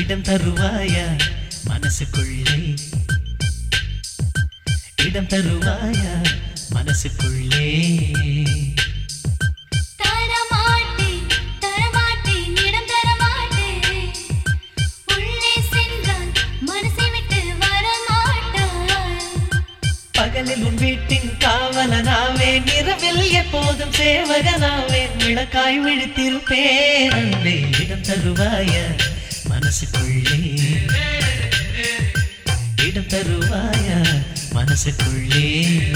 இடம் தருவாயா மனசுக்குள்ளே இடம் தருவாயா மனசுக்குள்ளே தரமாட்டேன் தரமாட்டேன் இடம் தரமாட்டேன் உள்ளே சென்றால் மனசை விட்டு வரமாட்டாய் பகலில் உன் வீட்டின் காவலனாவே இரவில் எப்போதும் சேவகனாவே விளக்காய் விழித்திருப்பேன் அன்பே இடம் தருவாய மனசுக்குள்ளே இடம் தருவாய மனசுக்குள்ளே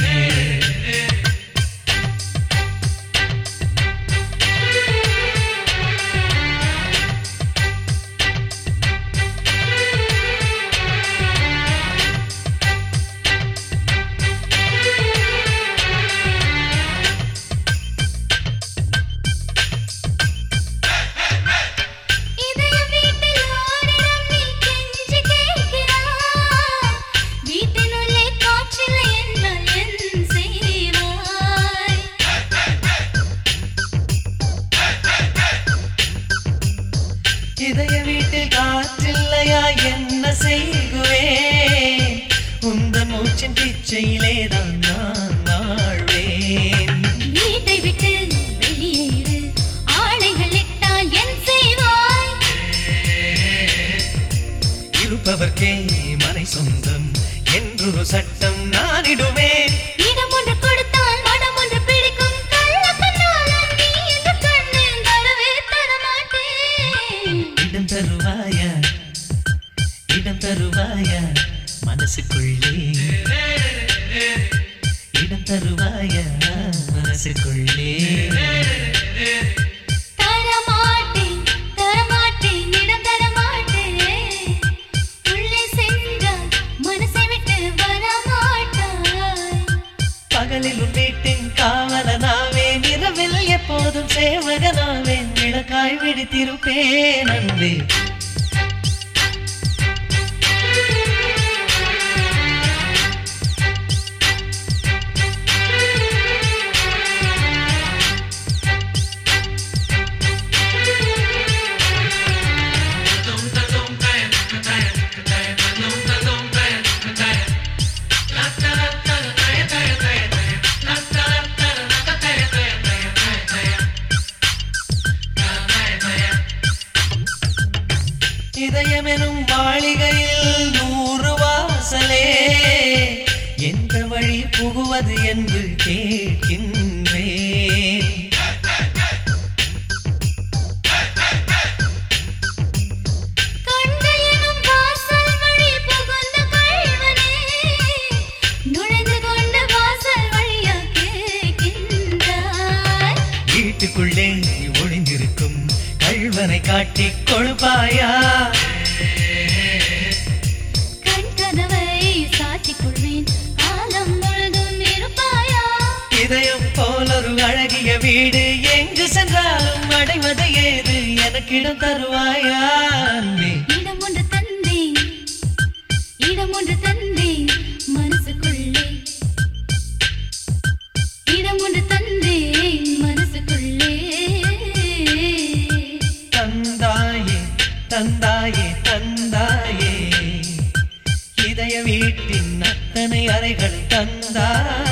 இதய வீட்டில் ஓரிடம் நீ கெஞ்சி கேட்கிறாய் வீட்டினுள்ளே காற்றில்லை என்றால் என் செய்வாய் இதய வீட்டில் காற்றில்லையா என்ன செய்குவேன் உந்த மூச்சின் பிச்சையிலே தான் நான் வாழ்வேன் வீட்டை விட்டு வெளியேறு ஆடைகள் இட்டால் என் செய்வாய் இருப்பவர்க்கே மனை சொந்தம் என்றொரு சட்டம் நானிடுவேன் இடம் ஒன்று கொடுத்தால் மனம் ஒன்று பிடிக்கும் கள்ள கண்ணாளன் நீ என்று கண்ணேன் தரவே தரமாட்டேன் இடம் தருவாயா இடம் தருவாயா மனசுக்குள்ளே இடம் தருவாயா மனசுக்குள்ளே தரமாட்டேன் தரமாட்டேன் இடம் தரமாட்டேன் உள்ளே சென்றால் மனசை விட்டு வரமாட்டாய் பகலில் உன் வீட்டின் காவலனாவே இரவில் எப்போதும் சேவகனாவே விளக்காய் விழித்திருப்பேன் அன்பே இதயமெனும் மாளிகையில் நூறு வாசலே எந்த வழி புகுவது என்று கேட்கின்றேன் கண்கள் எனும் வாசல் வழி புகுந்த கள்வனே நுழைந்து கொண்ட வாசல் வழியா கேட்கின்றாய் வீட்டுக்குள்ளே ஒளிந்திருக்கும் கள்வனை காட்டிக் கொடுப்பாயா கண் கதவை சாத்திக் கொள்வேன் காலம் முழுதும் இருப்பாயா இதயம் போலொரு அழகிய வீடு எங்கு சென்றாலும் அடைவது ஏது எனக்கிடம் தருவாயா அன்பே இடம் ஒன்று தந்தேன் இடம் ஒன்று தந்தேன் மனசுக்குள்ளே இடம் ஒன்று தந்தேன் மனசுக்குள்ளே தந்தாயே தந்தாயே தந்தாயே இதய வீட்டின் அத்தனை அறைகள் தந்தாயே